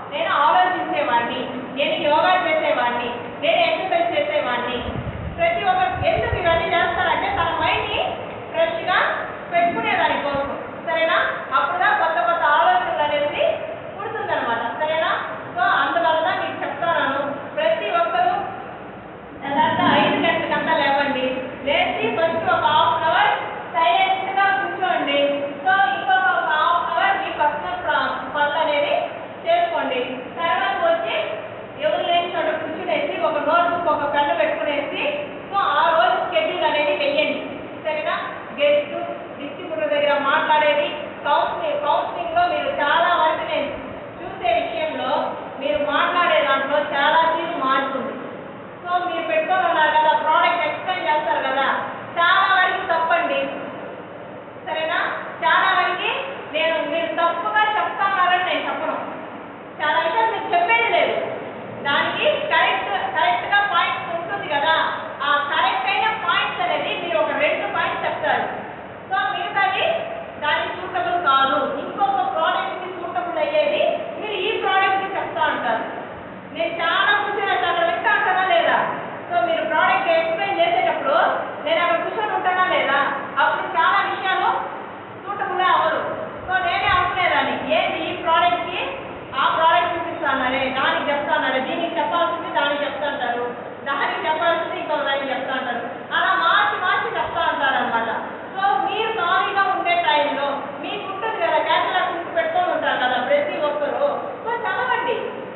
నేను ఆలోచించేవాడిని నేను యోగా చేసేవాడిని నేను ఎక్సర్సైజ్ చేసేవాడిని ప్రతి ఒక్క ఎందుకు ఇవన్నీ చేస్తారంటే తన మైండ్ని ఫ్రెష్గా పెట్టుకునేదాని కోసం సరేనా అప్పుడుదా కొత్త కొత్త ఆలోచనలు అనేది పుడుతుందన్నమాట సరేనా సో అందువల్ల మీకు చెప్తాను ప్రతి ఒక్కరూ దాదాపు ఐదు గంటలకంతా లేవండి లేచి ఫస్ట్ ఒక హాఫ్ అన్ అవర్ సైలెంట్ గా కూర్చోండి సో ఇంకొక ఒక హాఫ్ అన్ అవర్ మీ పర్సనల్ పనులు అనేది చేసుకోండి తర్వాత వచ్చి ఎవరు లేని చోట కూర్చునేసి ఒక నోట్బుక్ ఒక పెన్ను పెట్టుకునేసి సో ఆ రోజు షెడ్యూల్ అనేది వెయ్యండి సరేనా గెస్ట్ డిస్ట్రిబ్యూటర్ దగ్గర మాట్లాడేది కౌన్సిలింగ్ కౌన్సిలింగ్ లో మీరు చాలా వరకు నేను చూసే విషయంలో మీరు మాట్లాడే దాంట్లో చాలా తీరు మారుతుంది సో మీరు పెట్టుకొని ఉన్నారు కదా ప్రోడక్ట్ ఎక్స్ప్లెయిన్ చేస్తారు కదా చాలా వరకు తప్పండి సరేనా చాలా వరకు నేను మీరు తప్పుగా చెప్తున్నారని నేను చెప్పను చాలా విషయాలు మీకు చెప్పేది లేదు దానికి కరెక్ట్ కరెక్ట్ గా పాయింట్స్ ఉంటుంది కదా ఆ కరెక్ట్ అయిన పాయింట్స్ అనేది మీరు ఒక రెండు పాయింట్స్ చెప్తారు సో మిగతాది దానికి సూటబుల్ కాదు ఇంకొక ప్రోడక్ట్ కి సూటబుల్ అయ్యేది మీరు ఈ ప్రోడక్ట్ కి చెప్తా ఉంటారు నేను చాలా కూర్చొని అక్కడ వింటా ఉంటానా లేదా సో మీరు ప్రోడక్ట్ ఎక్స్ప్లెయిన్ చేసేటప్పుడు నేను అక్కడ కూర్చొని ఉంటానా లేదా అప్పుడు చాలా విషయాలు సూటబుల్ అవ్వదు సో నేనే అనుకునేదాన్ని ఏంటి ఈ ప్రోడక్ట్ కి ఆ ప్రోడక్ట్ చూపిస్తానరే దానికి చెప్తానరే దీనికి చెప్పాల్సింది దానికి చెప్తాంటారు దానికి చెప్పాల్సింది ఇంకో దానికి చెప్తా అంటారు అలా మార్చి మార్చి చెప్తా ఉంటారు అనమాట సో మీరు ఖాళీగా ఉండే టైంలో మీకు ఉంటుంది కదా క్యాటలాగ్ బుక్ పెట్టుకొని ఉంటారు కదా ప్రతి ఒక్కరు సో చదవండి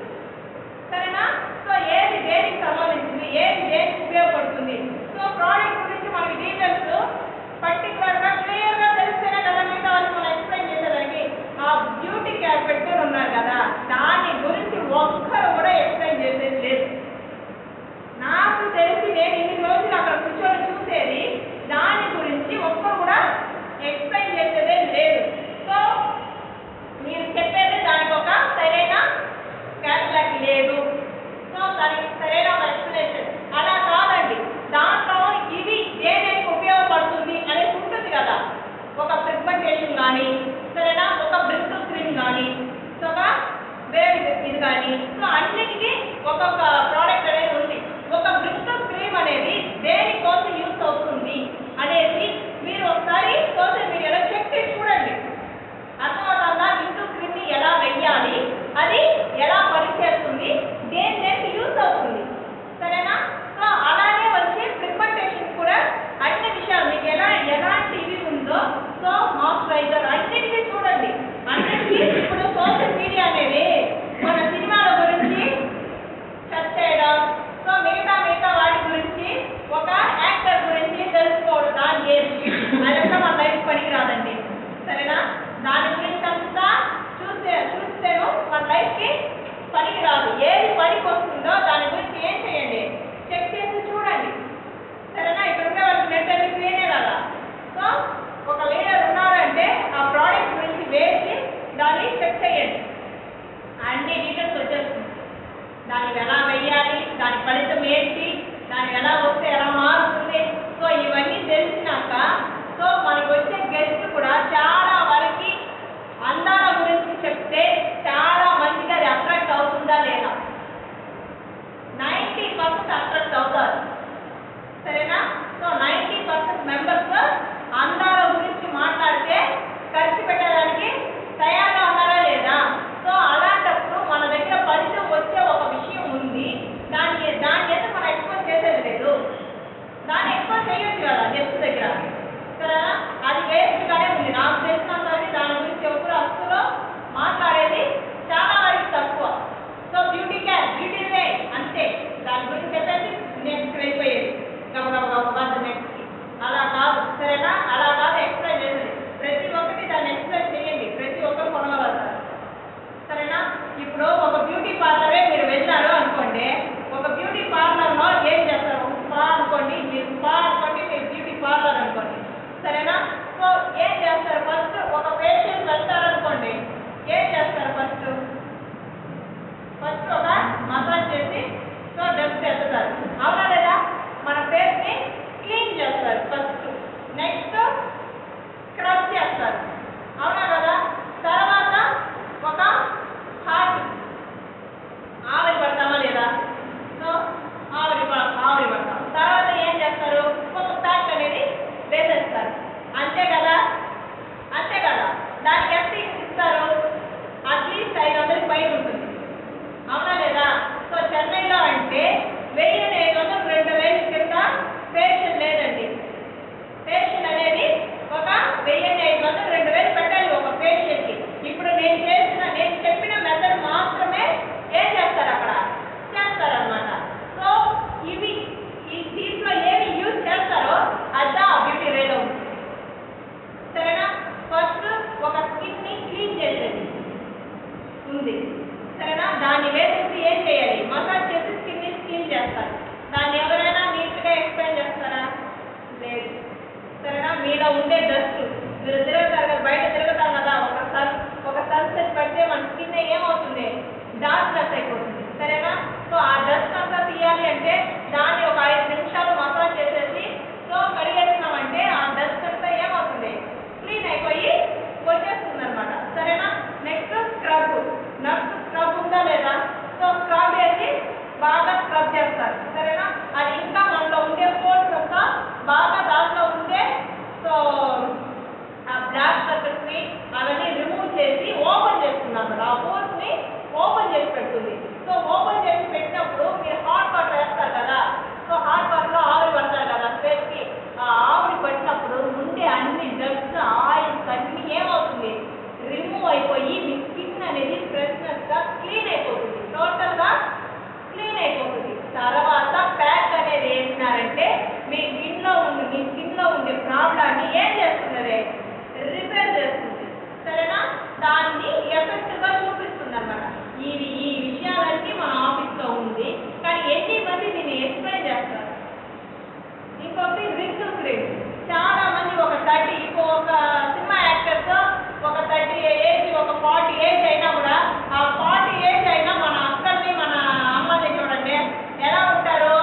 సరేనా సో ఏది దేనికి సంబంధించింది ఏది దేనికి ఉపయోగపడుతుంది సో ప్రోడక్ట్ గురించి మనకి డీటెయిల్స్ పర్టికులర్ గా క్లియర్ గా తెలిస్తేనే కదా మిగతా వాళ్ళకి మనం ఎక్స్ప్లెయిన్ చేసేదానికి ఆ బ్యూటీ క్యాప్ పెట్టుకొని ఉన్నారు కదా దాని గురించి ఒక్కరు కూడా ఎక్స్ప్లెయిన్ చేసేది లేదు నాకు తెలిసి నేను ఇన్ని రోజులు అక్కడ కూర్చొని చూసేది దాని గురించి ఒక్కరు కూడా ఎక్స్ప్లెయిన్ చేసేదే లేదు సో మీరు చెప్పేది దానికి ఒక సరైన క్యాటలాగ్ లేదు సో దానికి సరైన ఒక ఎక్స్ప్లెనేషన్ అలా కాదండి దాంట్లో ఇది దేనికి ఉపయోగపడుతుంది అనేది ఉంటుంది కదా ఒక పిగ్మెంటేషన్ కానీ సరేనా ఒక బ్రిస్టల్ క్రీమ్ కానీ సో ఒక వేరే ఇది కానీ సో అన్నిటికీ ఒక్కొక్క ప్రోడక్ట్ అనేది ఉంది ఒక బ్రిస్టల్ క్రీమ్ అనేది దేనికోసం యూస్ అవుతుంది అనేది మీరు ఒకసారి సోషల్ మీడియాలో చెక్ చేసి చూడండి అర్థమవుతుందా ఇంటూ క్రిమి ఎలా వెయ్యాలి అది ఎలా పనిచేస్తుంది దేని దేనికి యూస్ అవుతుంది సరేనా సో అలానే వచ్చి ప్రిపంటేషన్ కూడా అన్ని విషయాలు మీకు ఎలా ఎలాంటి ఇవి ఉందో సో మాయిశ్చరైజర్ అన్నిటికీ చూడండి అన్నిటికీ ఇప్పుడు సోషల్ మీడియా అనేది మన సినిమాల గురించి సెర్చ్ చేయడం సో మిగతా మిగతా వాటి గురించి ఒక యాక్టర్ గురించి తెలుసుకోవడం దాని ఏది అదంతా మన లైఫ్ పనికి రాదండి సరేనా దాని గురించి అంతా చూస్తే చూస్తేను మన లైఫ్కి పనికి రాదు ఏది పనికి వస్తుందో దాని గురించి ఏం చేయండి చెక్ చేసి చూడండి సరేనా ఇక్కడ ఉండే వాళ్ళకి నెట్ అన్ని క్లీనే కదా సో ఒక లీడర్ ఉన్నారంటే ఆ ప్రోడక్ట్ గురించి వేసి దాన్ని చెక్ చేయండి అన్ని డీటెయిల్స్ వచ్చేస్తుంది దాన్ని ఎలా వెయ్యాలి దాని ఫలితం ఏంటి దాన్ని ఎలా వస్తే ఎలా మారుతుంది సో ఇవన్నీ తెలిసినాక సో మనకి వచ్చే గెస్ట్ కూడా చాలా వరకు అందాల గురించి చెప్తే చాలా మంచిగా అది అట్రాక్ట్ అవుతుందా లేదా నైంటీ పర్సెంట్ అట్రాక్ట్ అవుతారు సరేనా సో నైంటీ పర్సెంట్ మెంబర్స్ అందాల గురించి మాట్లాడితే ఖర్చు పెట్టడానికి తయారుగా ఉన్నారా లేదా సో అలాంటప్పుడు మన దగ్గర ఫలితం వచ్చే ఒక విషయం ఉంది దాన్ని దాన్ని అయితే మనం ఎక్స్పోజ్ చేసేది లేదు దాన్ని ఎక్స్పోజ్ చేయొచ్చు కదా గెస్ట్ దగ్గర సరేనా అది వేస్ట్గానే ఉంది నాకు తెలిసినంత వరకు దాని గురించి ఎవరు అసలు మాట్లాడేది చాలా వరకు తక్కువ so beauty care beauty way అంతే దాని గురించి చెప్పేసి నెక్స్ట్ వెళ్ళిపోయేది గబగబ గబగబా నెక్స్ట్కి అలా కాదు సరేనా అలా కాదు ఎక్స్ప్లెయిన్ చేసేది ప్రతి ఒక్కటి దాన్ని ఎక్స్ప్లెయిన్ చేయండి ప్రతి ఒక్కరు కొనగలుగుతారు సరేనా ఇప్పుడు ఒక బ్యూటీ పార్లరే మీరు వెళ్ళారు అనుకోండి ఒక బ్యూటీ పార్లర్లో ఏం చేస్తారు ఒక స్పా అనుకోండి మీరు స్పా అనుకోండి మీరు బ్యూటీ పార్లర్ అనుకోండి సరేనా సో ఏం చేస్తారు ఫస్ట్ ఒక పేషెంట్ వెళ్తారు అనుకోండి ఏం చేస్తారు ఫస్ట్ ఫస్ట్ ఒక మసాజ్ చేసి సో డస్ట్ ఎత్తుతారు అవునా లేదా మన ఫేస్ని క్లీన్ చేస్తారు ఫస్ట్ నెక్స్ట్ స్క్రబ్ చేస్తారు అవునా కదా తర్వాత ఒక హాట్ ఇలా ఉండే డస్ట్ మీరు తిరుగుతారు కదా బయట తిరుగుతాం కదా ఒక సన్ ఒక సన్సెట్ పడితే మన స్కిన్ ఏమవుతుంది డార్క్నెస్ అయిపోతుంది సరేనా సో ఆ డస్ట్ అంతా తీయాలి అంటే దాన్ని ఒక ఐదు నిమిషాలు మసాజ్ చేసేసి సో కడిగేసినామంటే ఆ డస్ట్ అంతా ఏమవుతుంది క్లీన్ అయిపోయి వచ్చేస్తుంది అనమాట సరేనా నెక్స్ట్ స్క్రబ్ నెక్స్ట్ స్క్రబ్ ఉందా లేదా సో స్క్రబ్ వేసి బాగా స్క్రబ్ చేస్తారు సరేనా అది ఇంకా మనలో ఉండే ఫోల్స్ అంతా బాగా దాంట్లో ఉండే సో ఆ బ్లాక్ సర్కిల్స్ ని అవన్నీ రిమూవ్ చేసి ఓపెన్ చేస్తుంది అన్నమాట ఆ హోల్స్ ని ఓపెన్ చేసి పెడుతుంది సో ఓపెన్ చేసి పెట్టినప్పుడు మీరు హాట్ వాటర్ వేస్తారు కదా సో హాట్ వాటర్ లో ఆవిరి పడతారు కదా ఫేస్ కి ఆ ఆవిరి పట్టినప్పుడు ఉండే అన్ని డ్రగ్స్ ఆయిల్స్ అన్ని ఏమవుతుంది రిమూవ్ అయిపోయి మీ స్కిన్ అనేది ఫ్రెష్నెస్ గా క్లీన్ అయిపోతుంది టోటల్ గా క్లీన్ అయిపోతుంది తర్వాత ప్యాక్ అనేది వేసినారంటే మీ స్కిన్ లో ఉండి మీ స్కిన్ లో ఉండే ప్రాబ్లాన్ని ఏం చేస్తున్నది రిపేర్ చేస్తుంది సరేనా దాన్ని ఎఫెక్ట్ గా చూపిస్తుంది అనమాట ఇవి ఈ విషయాలన్నీ మన ఆఫీస్ లో ఉంది కానీ ఎన్ని మంది దీన్ని ఎక్స్ప్లెయిన్ చేస్తారు ఇంకొకటి రింకిల్ క్రీమ్ చాలా మంది ఒక థర్టీ ఒక సినిమా యాక్టర్స్ ఒక థర్టీ ఏజ్ ఒక ఫార్టీ ఏజ్ అయినా కూడా ఆ ఫార్టీ ఏజ్ అయినా మన అక్కల్ని మన అమ్మల్ని చూడండి ఎలా ఉంటారు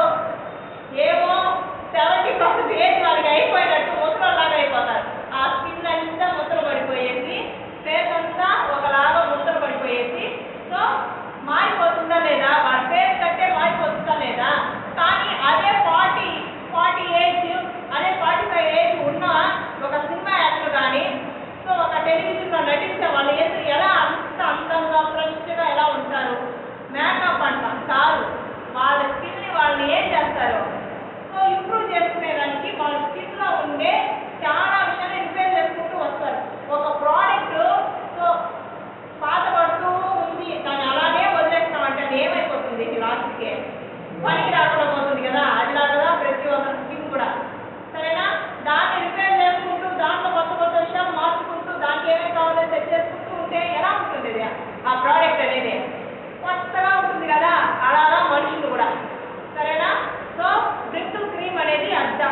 ఏమో సెవెంటీ పర్సెంట్ ఏజ్ వాళ్ళకి అయిపోయినట్టు ముసలోలాగా అయిపోతారు ఆ స్కిన్ అంతా ముద్దలు పడిపోయేసి ఫేస్ అంతా ఒకలాగా ముద్దలు పడిపోయేసి సో మారిపోతుందా లేదా వాళ్ళ ఫేస్ కంటే మారిపోతుందా లేదా కానీ అదే ఫార్టీ ఫార్టీ ఏజ్ అదే ఫార్టీ ఫైవ్ ఏజ్ ఉన్న ఒక సినిమా యాక్టర్ కానీ సో ఒక టెలివిజన్లో నటించే వాళ్ళు ఎందుకు ఎలా అంత అందంగా ఫ్రెష్గా ఎలా ఉంటారు మేకప్ అంటాం కాదు వాళ్ళ స్కిన్ని వాళ్ళని ఏం చేస్తారు సో ఇంప్రూవ్ చేసుకునేదానికి వాళ్ళ స్కిన్లో ఉండే చాలా విషయాలు రిపేర్ చేసుకుంటూ వస్తారు ఒక ప్రోడక్ట్ సో పాత పడుతూ ఉంది దాన్ని అలానే వదిలేస్తామంటే అది ఏమైపోతుంది లాస్ట్కి పనికి రాకుండా పోతుంది కదా అదిలా కదా ప్రతి ఒక్క స్కిన్ కూడా సరేనా దాన్ని రిపేర్ చేసుకుంటూ దాంట్లో కొత్త కొత్త విషయాలు మార్చుకుంటూ దానికి ఏమేమి కావాలో సెట్ చేసుకుంటూ ఉంటే ఎలా ఉంటుంది ఇది ఆ ప్రోడక్ట్ అనేది కొత్తగా ఉంటుంది కదా అలాగా మనుషులు కూడా సరేనా సో బ్రిక్టుల్ క్రీమ్ అనేది అర్థం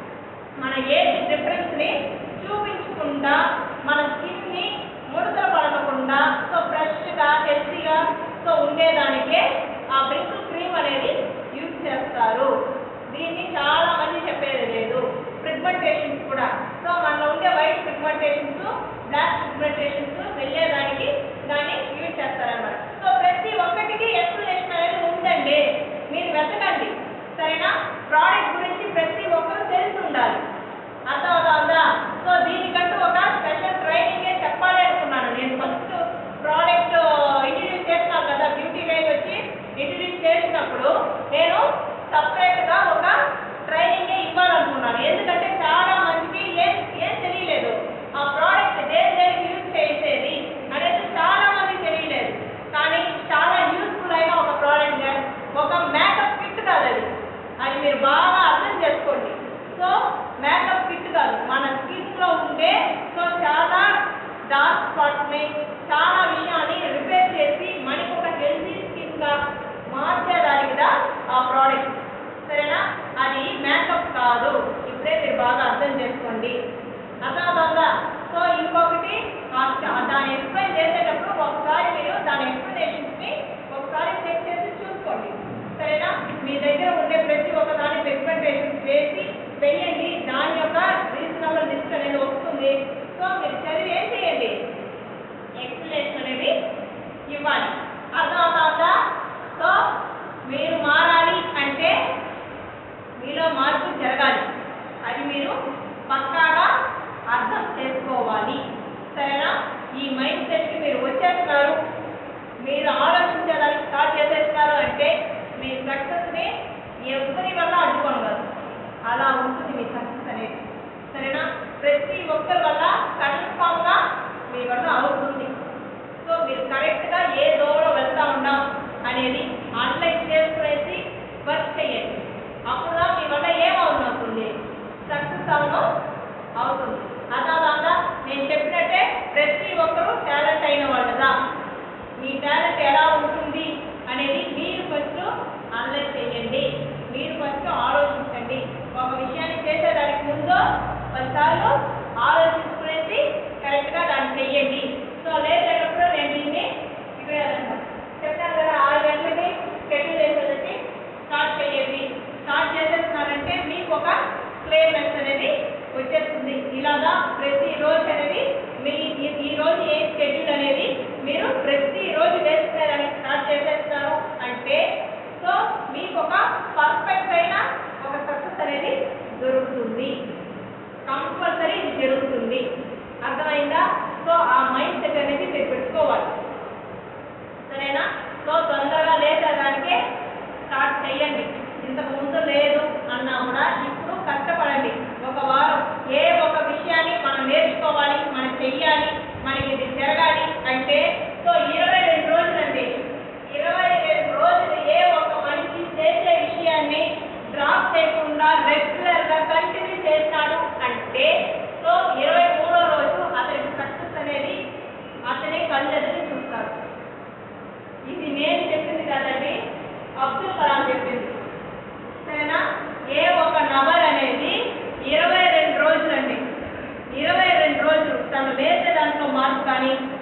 మన ఏజ్ డిఫరెన్స్ ని చూపించకుండా మన స్కిన్ ని ముడతలు పడకుండా సో ఫ్రెష్ గా హెల్తీగా సో ఉండేదానికే ఆ బ్రిక్టుల్ క్రీమ్ అనేది యూజ్ చేస్తారు దీన్ని చాలా మంది చెప్పేది లేదు పిగ్మెంటేషన్స్ కూడా సో మనలో ఉండే వైట్ పిగ్మెంటేషన్స్ బ్లాక్ పిగ్మెంటేషన్స్ వెళ్ళేదానికి దాన్ని యూజ్ చేస్తారన్నమాట సో ప్రతి ఒక్కటికి ఎక్స్ప్లెనేషన్ అనేది ఉందండి మీరు వెతకండి సరేనా ప్రోడక్ట్ గురించి ప్రతి ఒక్కరు తెలిసి ఉండాలి అర్థమవుతుందా సో దీనికంటూ ఒక స్పెషల్ ట్రైనింగే చెప్పాలి అనుకున్నాను నేను ఫస్ట్ ప్రోడక్ట్ ఇంట్రడ్యూస్ చేసినాను కదా బ్యూటీ రేంజ్ వచ్చి ఇంట్రడ్యూస్ చేసినప్పుడు నేను సపరేట్ గా ఒక ట్రైనింగే ఇవ్వాలనుకున్నాను ఎందుకంటే చాలా మందికి ఏం ఏం తెలియలేదు ఆ ప్రోడక్ట్ దేని దేనికి యూజ్ చేసేది అనేది చాలా మందికి తెలియలేదు కానీ చాలా యూస్ఫుల్ అయిన ఒక ప్రోడక్ట్ ఒక మేకప్ కిట్ కాదు అది అది మీరు బాగా అర్థం చేసుకోండి సో మేకప్ కిట్ కాదు మన స్కిన్ లో ఉండే సో చాలా డార్క్ స్పాట్స్ ని చాలా విషయాన్ని రిపేర్ చేసి మనకి ఒక హెల్తీ స్కిన్ గా మార్చేదానికి దా ఆ ప్రోడక్ట్ సరేనా అది మేకప్ కాదు ఇప్పుడే మీరు బాగా అర్థం చేసుకోండి అర్థమవుతుందా సో ఇంకొకటి ఆ- ఆ దాన్ని ఎక్స్ప్లెయిన్ చేసేటప్పుడు ఒకసారి మీరు దాని ఎక్స్ప్లెనేషన్స్ ని ఒకసారి చెక్ చేసి చూసుకోండి సరేనా మీ దగ్గర ఉండే ప్రతి ఒక్క దాని పిగ్మెంటేషన్స్ వేసి వెయ్యండి దాని యొక్క రీజనబుల్ లిస్ట్ అనేది వస్తుంది సో మీరు చదివి ఏం చేయండి ఎక్స్ప్లెనేషన్ అనేది ఇవ్వాలి అర్థమవుతుందా సో మీరు మారాలి అంటే మీలో మార్పు జరగాలి అది మీరు పక్కాగా అర్థం చేసుకోవాలి సరేనా ఈ మైండ్ సెట్కి మీరు వచ్చేస్తున్నారు మీరు ఆలోచించడానికి స్టార్ట్ చేసేస్తున్నారు అంటే మీ సక్సెస్ని ఎవరి వల్ల అడ్డుకోగలరు అలా ఉంటుంది మీ సక్సెస్ అనేది సరేనా ప్రతి ఒక్కరి వల్ల కన్ఫామ్గా మీ వల్ల అవుతుంది సో మీరు కరెక్ట్గా ఏ దోవలో వెళ్తా ఉన్నాం అనేది అనలైజ్ చేసుకునేసి వర్క్ చేయండి అప్పుడు మీ వల్ల ఏమవుతుంది సక్సెస్ అవును అవుతుంది అదాదా నేను చెప్పినట్టే ప్రతి ఒక్కరూ టాలెంట్ అయిన వాళ్ళదా మీ టాలెంట్ ఎలా ఉంటుంది అనేది మీరు ఫస్ట్ అనలైజ్ చేయండి మీరు ఫస్ట్ ఆలోచించండి ఒక విషయాన్ని చేసేదానికి ముందు పదిసార్లు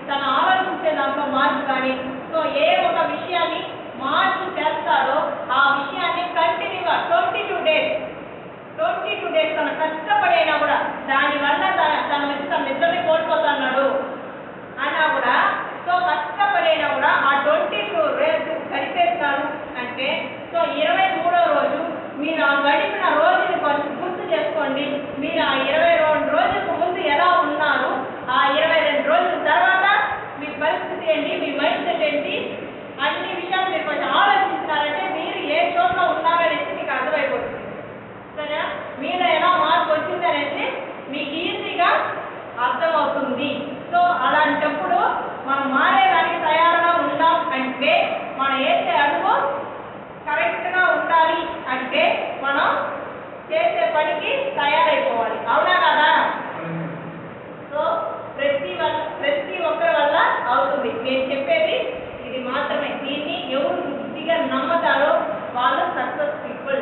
తను ఆలోచించే దాంట్లో మార్పు కానీ సో ఏ ఒక విషయాన్ని మార్పు చేస్తాడో ఆ విషయాన్ని కంటిన్యూగా twenty two days twenty two days తను కష్టపడైనా కూడా దానివల్ల తన తన వచ్చి తన నిద్రని కోల్పోతున్నాడు అన్నా కూడా సో కష్టపడైనా కూడా ఆ ట్వంటీ టూ డేస్ గడిపేస్తారు అంటే సో ఇరవై మూడో రోజు మీరు ఆ గడిపిన రోజుని కొంచెం గుర్తు చేసుకోండి మీరు ఆ ఇరవై రెండు రోజులకు ముందు ఎలా ఉన్నారు ఆ ఇరవై రెండు రోజుల తర్వాత మీ పరిస్థితి ఏంటి మీ మైండ్ సెట్ ఏంటి అన్ని విషయాలు మీరు కొంచెం ఆలోచించినారంటే మీరు ఏ చోట్ల ఉన్నారనేసి మీకు అర్థమైపోతుంది సరేనా మీలో ఎలా మార్పు వచ్చింది అనేది మీకు ఈజీగా అర్థమవుతుంది సో అలాంటప్పుడు మనం మారేదానికి తయారుగా ఉందాం అంటే మనం వేసే అడుగు కరెక్ట్గా ఉండాలి అంటే మనం చేసే పనికి తయారైపోవాలి అవునా కదా సో ప్రతి వల్ల ప్రతి ఒక్కరి వల్ల అవుతుంది నేను చెప్పేది ఇది మాత్రమే దీన్ని ఎవరు బుద్ధిగా నమ్మతారో వాళ్ళు సక్సెస్ పీపుల్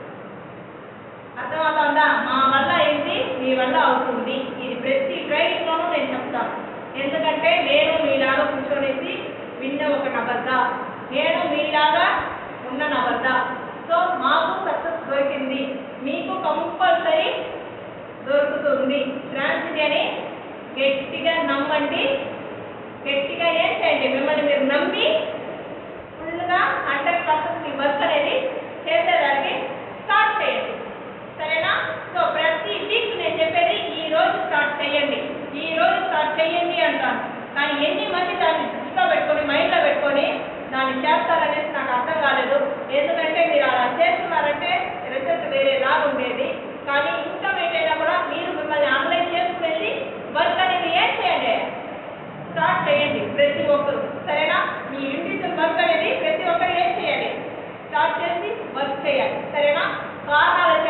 అర్థమవుతుందా మా వల్ల ఏంటి మీ వల్ల అవుతుంది ఇది ప్రతి ట్రైనింగ్లోనూ నేను చెప్తాను ఎందుకంటే నేను మీలాగా కూర్చొనేసి విన్న ఒక నబద్ద నేను మీలాగా ఉన్న నబద్ద సో మాకు సక్సెస్ దొరికింది మీకు కంపల్సరీ దొరుకుతుంది ట్రాన్సిటీ అని గట్టిగా నమ్మండి గట్టిగా ఏం చేయండి మిమ్మల్ని మీరు నమ్మి ఫుల్గా హండ్రెడ్ పర్సెంట్ మీ వర్క్ అనేది చేసేదానికి స్టార్ట్ చేయండి సరేనా సో ప్రతి వీక్ నేను చెప్పేది ఈ రోజు స్టార్ట్ చేయండి ఈ రోజు స్టార్ట్ చేయండి అంటాను కానీ ఎన్ని మంది దాన్ని దృష్టిలో పెట్టుకొని మైండ్లో పెట్టుకొని దాన్ని చేస్తారనేసి నాకు అర్థం కాలేదు ఎందుకంటే మీరు అలా చేస్తున్నారంటే రిజల్ట్ వేరేలాగా ఉండేది కానీ ఇన్కమ్ ఏంటైనా కూడా మీరు మిమ్మల్ని ఆన్లైన్ చేసుకునేది వర్క్ అనేది ఏం చేయండి స్టార్ట్ చేయండి ప్రతి ఒక్కరు సరేనా మీ ఇండివిజువల్ వర్క్ అనేది ప్రతి ఒక్కరు ఏం చేయాలి స్టార్ట్ చేసి వర్క్ చేయాలి సరేనా కారణాలు